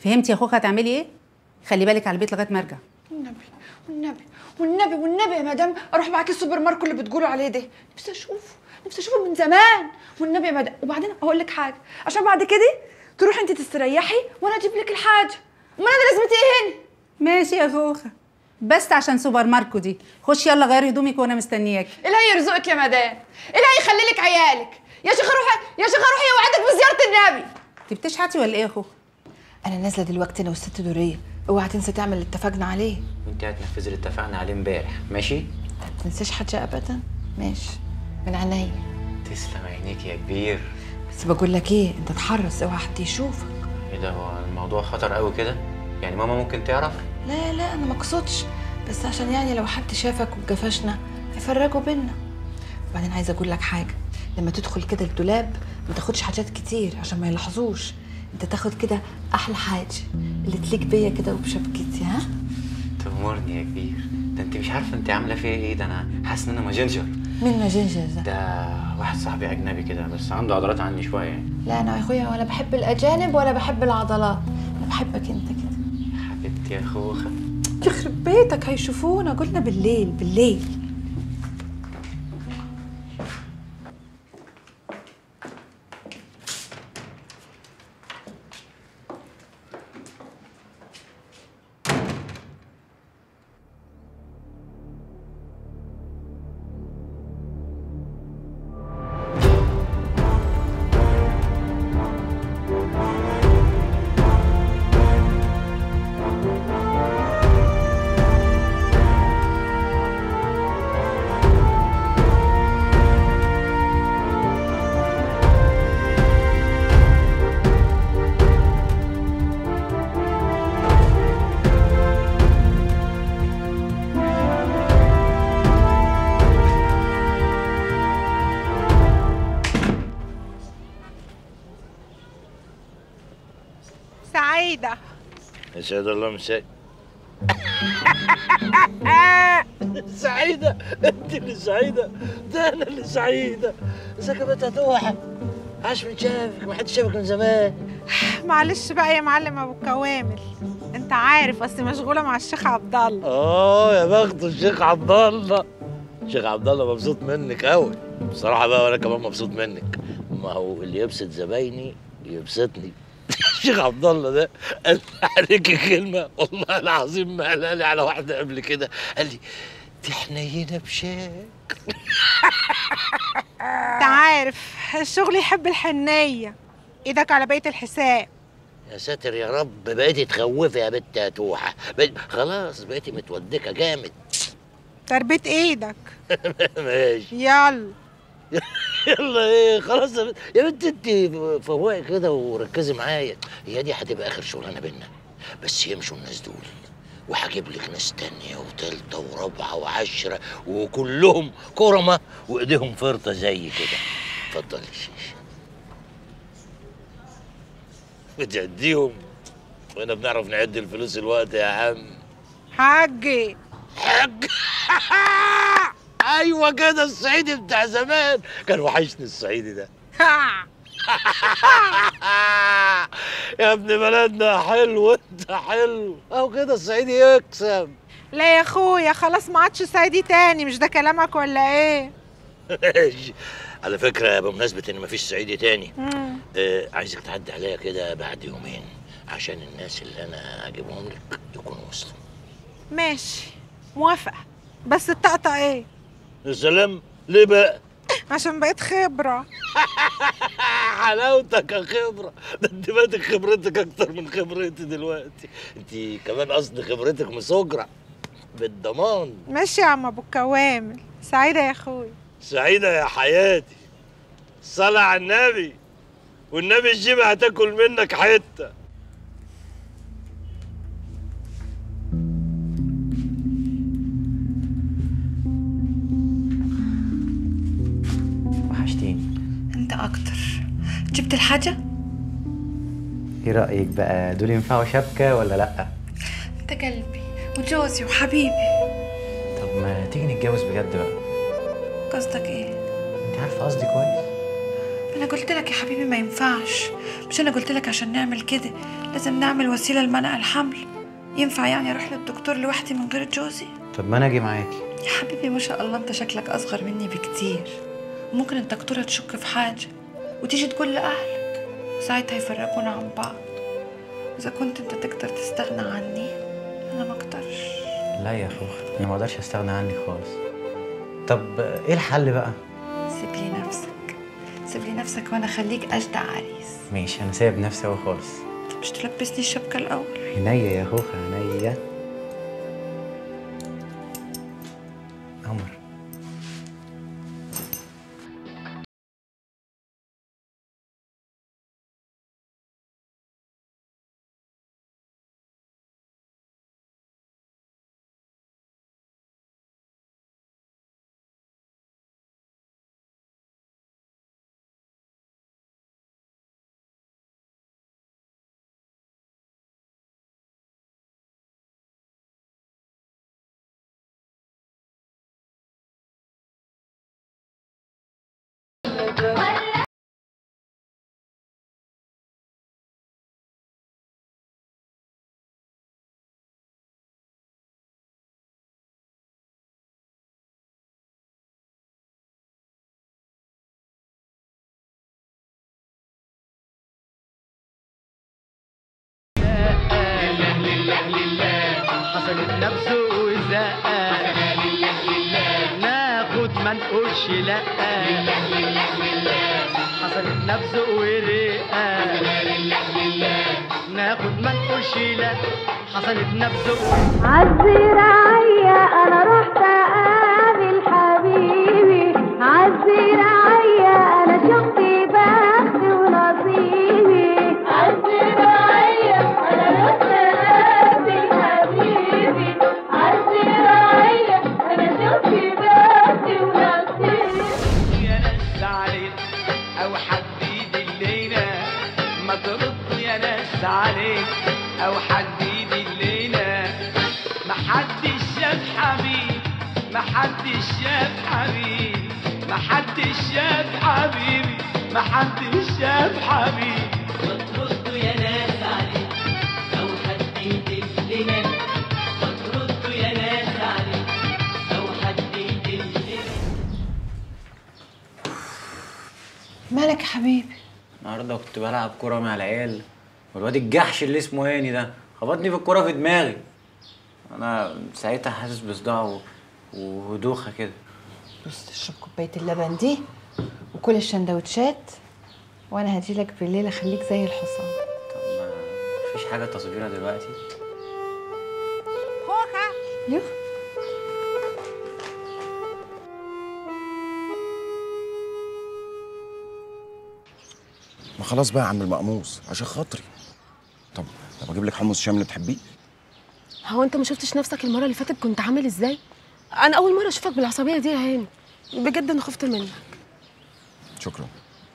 فهمتي يا خوخه هتعملي ايه خلي بالك على البيت لغايه ما ارجع والنبي والنبي والنبي والنبي يا مدام اروح معاكي السوبر ماركت اللي بتقولوا عليه ده نفسي اشوفه نفسي اشوفه من زمان والنبي يا مدام وبعدين اقول لك حاجه عشان بعد كده تروحي انت تستريحي وانا اجيب لك الحاجه امال انا لازمتي ايه هنا ماشي يا خوخه بس عشان سوبر ماركو دي خشي يلا غيري هدومك وانا مستنياكي الهي يرزقك يا مدام الهي يخلي لك عيالك يا شيخه روحي يا شيخه روحي اوعدك بزياره النبي انت بتشحتي ولا ايه يا خوخه انا نازله دلوقتي انا والست دوريه اوعى تنسى تعمل اللي اتفقنا عليه وانت هتنفذي اللي اتفقنا عليه امبارح ماشي ما تنساش حاجه ابدا ماشي من عينيا تسلم عينيك يا كبير بس بقول لك ايه انت تحرص اوعى حد يشوفك ايه ده هو الموضوع خطر قوي كده يعني ماما ممكن تعرف لا لا انا ما اقصدش بس عشان يعني لو حد شافك واتجفشنا هيفرجوا بينا وبعدين عايزه اقول لك حاجه لما تدخل كده الدولاب ما تاخدش حاجات كتير عشان ما يلاحظوش انت تاخد كده احلى حاجه اللي تليق بيا كده وبشبكتي ها تأمرني يا كبير ده انت مش عارفه انت عامله فيا ايه ده انا حاسس ان انا ماجنجر مين ما جنجر ده ده واحد صاحبي اجنبي كده بس عنده عضلات عني شويه يعني لا انا يا اخويا ولا بحب الاجانب ولا بحب العضلات انا بحبك انت كده حبيبتي يا خوخه يخرب بيتك هيشوفونا قلنا بالليل بالليل سعيدة يسعد الله مساك سعيدة انت اللي سعيدة ده انا اللي سعيدة ازيك يا بنت هتوحى عاش من شافك ما حدش شافك من زمان معلش بقى يا معلم ابو كوامل انت عارف اصلي مشغولة مع الشيخ عبد الله اه يا بخت الشيخ عبد الله الشيخ عبد الله مبسوط منك قوي بصراحة بقى وانا كمان مبسوط منك ما هو اللي يبسط زبايني يبسطني الشيخ عبد الله ده قال عليك كلمة والله العظيم ما قالها لي على واحدة قبل كده قال لي دي حنينة بشاك انت عارف الشغل يحب الحنية ايدك على بيت الحساب يا ساتر يا رب بقيتي تخوفي يا بنت يا توحة بقيت خلاص بقيتي متودكة جامد تربية ايدك ماشي يلا يلا ايه خلاص يا بنت يا بنت انت فوقي كده وركزي معايا هي دي هتبقى اخر شغلانه بينا بس يمشوا الناس دول وهجيب لك ناس تانية وتالتة ورابعة وعشرة وكلهم كرمة وايديهم فرطة زي كده اتفضلي الشيشة بتعديهم وانا بنعرف نعد الفلوس الوقت يا عم حاجي حاج ايوه كده الصعيدي بتاع زمان كان وحشني الصعيدي ده يا ابن بلدنا حلو انت حلو اهو كده الصعيدي يكسب لا يا اخويا خلاص ما عادش صعيدي تاني مش ده كلامك ولا ايه ماشي على فكرة بمناسبة إن مفيش صعيدي تاني مم. آه عايزك تعدي عليا كده بعد يومين عشان الناس اللي أنا هجيبهم لك يكونوا وصلوا ماشي موافقة بس الطقطقة ايه يا سلام ليه بقى؟ عشان بقيت خبرة حلاوتك يا خبرة ده انت باتك خبرتك أكتر من خبرتي دلوقتي انت كمان قصد خبرتك مسجرة بالضمان ماشي يا عم ابو الكوامل سعيدة يا اخويا سعيدة يا حياتي صلى على النبي والنبي الجيبة هتاكل منك حتة وحشتيني انت اكتر جبت الحاجه ايه رايك بقى دول ينفعوا شبكه ولا لا انت قلبي وجوزي وحبيبي طب ما تيجي نتجوز بجد بقى قصدك ايه انت عارفه قصدي كويس انا قلت لك يا حبيبي ما ينفعش مش انا قلت لك عشان نعمل كده لازم نعمل وسيله لمنع الحمل ينفع يعني اروح للدكتور لوحدي من غير جوزي طب ما انا اجي معاكي يا حبيبي ما شاء الله انت شكلك اصغر مني بكتير ممكن الدكتوره تشك في حاجه وتيجي تقول لاهلك ساعتها يفرقونا عن بعض اذا كنت انت تقدر تستغنى عني انا ما اقدرش لا يا خوخ انا ما اقدرش استغنى عنك خالص طب ايه الحل بقى سيب لي نفسك سيب لي نفسك وانا اخليك اجدع عريس ماشي انا سايب نفسي اهو خالص طب مش تلبسني الشبكه الاول عينيا يا خوخ عينيا قمر حصلت نفسه وزقة ناخد ما نقولش لا حصلت نفسه ورقة ناخد ما نقولش لا حصلت نفسه عالزراعية أنا رحت أقابل حبيبي عالزراعية أنا شفت بختي ونصيبي عالزراعية أنا رحت أقابل حبيبي عالزراعية أنا شفت بختي ونصيبي يا ناس علينا او حد يدلينا ما تردوا يا ناس علينا او حد يدلينا ما حدش شاف حبيب ما حدش شاف حبيب ما حدش شاف حبيبي ما حدش شاف حبيبي ما تردوا يا ناس علينا او حد يدلنا ما تردوا يا ناس علينا او حد يدلنا مالك يا حبيبي النهارده كنت بلعب كوره مع العيال والواد الجحش اللي اسمه هاني ده خبطني في الكوره في دماغي انا ساعتها حاسس بصداع و- ودوخه كده بص تشرب كوبايه اللبن دي وكل الشندوتشات وانا هجيلك بالليل اخليك زي الحصان طب ما مفيش حاجه تصويرها دلوقتي خوخة يوه ما خلاص بقى يا عم المقموص عشان خاطري طب طب اجيب لك حمص شام اللي تحبيه هو انت ما شفتش نفسك المره اللي فاتت كنت عامل ازاي انا اول مره اشوفك بالعصبيه دي يا هاني بجد انا خفت منك شكرا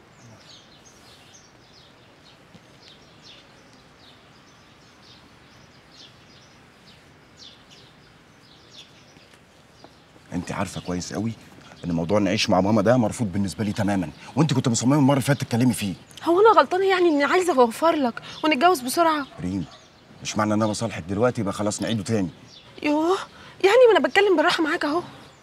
انت عارفه كويس قوي ان موضوع نعيش مع ماما ده مرفوض بالنسبه لي تماما وانت كنت مصممه المره اللي فاتت تتكلمي فيه هو انا غلطانه يعني اني عايزه اوفر لك ونتجوز بسرعه ريم مش معنى ان انا بصالحك دلوقتي يبقى خلاص نعيده تاني يوه يعني ما انا بتكلم بالراحه معاك اهو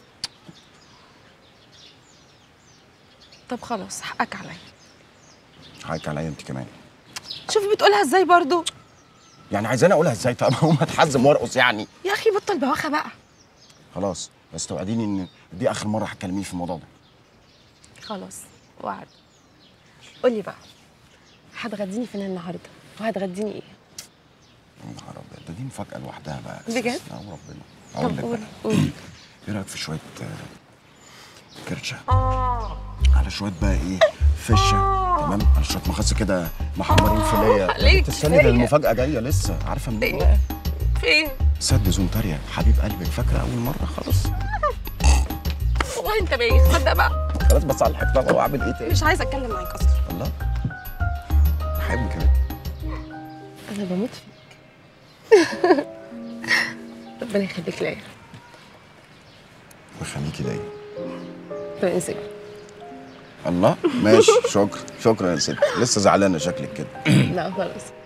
طب خلاص حقك عليا حقك عليا انت كمان شوف بتقولها ازاي برضو يعني عايزاني اقولها ازاي طب هقوم اتحزم وارقص يعني يا اخي بطل بواخه بقى خلاص بس توعديني ان دي اخر مره هتكلميني في الموضوع ده خلاص وعد قولي بقى هتغديني فين النهارده وهتغديني ايه يا نهار ابيض ده دي مفاجاه لوحدها بقى بجد؟ لا وربنا اقول طب لك قول بقى قول ايه رايك في شويه آه، كرشه على شويه بقى ايه فشه تمام على شويه مخص كده محمرين فيليه عليك تستني ده فيا. المفاجاه جايه لسه عارفه من ايه ايه فين سد زونتاريا حبيب قلبي فاكره اول مره خلاص والله انت بايخ صدق بقى خلاص بصلحك طبعا واعمل ايه تاني مش عايزه اتكلم معاك اصلا الله بحبك كمان انا بموت فيك ربنا يخليك ليا ويخليكي دايما ربنا ينسيك الله ماشي شكرا شكرا يا ست لسه زعلانه شكلك كده لا خلاص